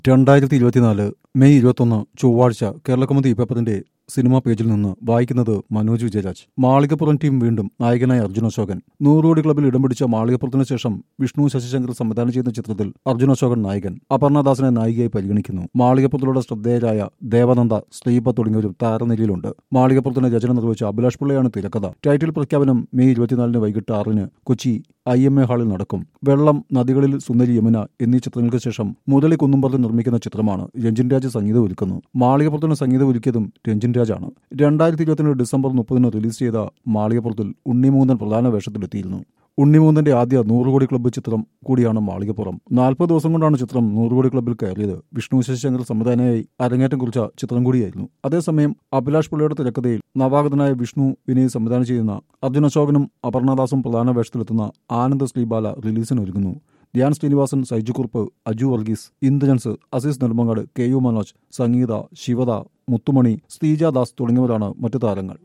രണ്ടായിരത്തി ഇരുപത്തിനാല് മെയ് ഇരുപത്തൊന്ന് ചൊവ്വാഴ്ച കേരളകൗമുദി പേപ്പറിന്റെ സിനിമാ പേജിൽ നിന്ന് വായിക്കുന്നത് മനോജ് വിജയരാജ് മാളികപ്പുറം ടീം വീണ്ടും നായകനായ അർജുൻ അശോകൻ നൂറുകോടി ക്ലബിൽ ഇടം പിടിച്ച മാളികപ്പുറത്തിന് ശേഷം വിഷ്ണു ശശിശങ്കർ സംവിധാനം ചെയ്യുന്ന ചിത്രത്തിൽ അർജുൻ അശോകൻ നായകൻ അപർണദാസിനെ നായികയായി പരിഗണിക്കുന്നു മാളികപ്പുറത്തിലൂടെ ശ്രദ്ധേയരായ ദേവനന്ദ ശ്രീപ തുടങ്ങിയവരും താരനിരയിലുണ്ട് മാളികപ്പുറത്തിന് രചന നിർവഹിച്ച അഭിലാഷ് പിള്ളയാണ് തിരക്കഥ ടൈറ്റിൽ പ്രഖ്യാപനം മെയ് ഇരുപത്തിനാലിന് വൈകിട്ട് ആറിന് കൊച്ചി ഐ എം എ ഹാളിൽ നടക്കും വെള്ളം നദികളിൽ സുന്ദരി യമുന എന്നീ ചിത്രങ്ങൾക്ക് ശേഷം മുതലി കുന്നുംപറത്ത് നിർമ്മിക്കുന്ന ചിത്രമാണ് രഞ്ജിൻ രാജ് സംഗീതം ഒരുക്കുന്നു മാളികപ്പുറത്തിന് സംഗീതം ഒരുക്കിയതും രഞ്ജിൻ രാജാണ് രണ്ടായിരത്തി ഇരുപത്തിരണ്ട് ഡിസംബർ മുപ്പതിന് റിലീസ് ചെയ്ത മാളികപ്പുറത്തിൽ ഉണ്ണിമൂന്നൻ പ്രധാന വേഷത്തിലെത്തിയിരുന്നു ഉണ്ണിമൂന്നന്റെ ആദ്യ നൂറുകോടി ക്ലബ്ബ് ചിത്രം കൂടിയാണ് മാളികപ്പുറം നാൽപ്പത് ദിവസം കൊണ്ടാണ് ചിത്രം നൂറുകോടി ക്ലബ്ബിൽ കയറിയത് വിഷ്ണു ശശിശങ്കർ സംവിധാനമായി അരങ്ങേറ്റം കുറിച്ച ചിത്രം കൂടിയായിരുന്നു അതേസമയം അഭിലാഷ് പിള്ളയുടെ തിരക്കഥയിൽ നവാഗതനായ വിഷ്ണു വിനീത് സംവിധാനം ചെയ്യുന്ന അർജുൻ അശോകനും അപർണദാസും പ്രധാന വേഷത്തിലെത്തുന്ന ആനന്ദ് ശ്രീബാല റിലീസിന് ഒരുങ്ങുന്നു ധ്യാൻ ശ്രീനിവാസൻ സൈജു കുറുപ്പ് അജു വർഗീസ് ഇന്ദ്രൻസ് അസീസ് നെടുമങ്ങാട് കെ യു മനോജ് സംഗീത ശിവദ മുത്തുമണി ശ്രീജ ദാസ് തുടങ്ങിയവരാണ് മറ്റു താരങ്ങൾ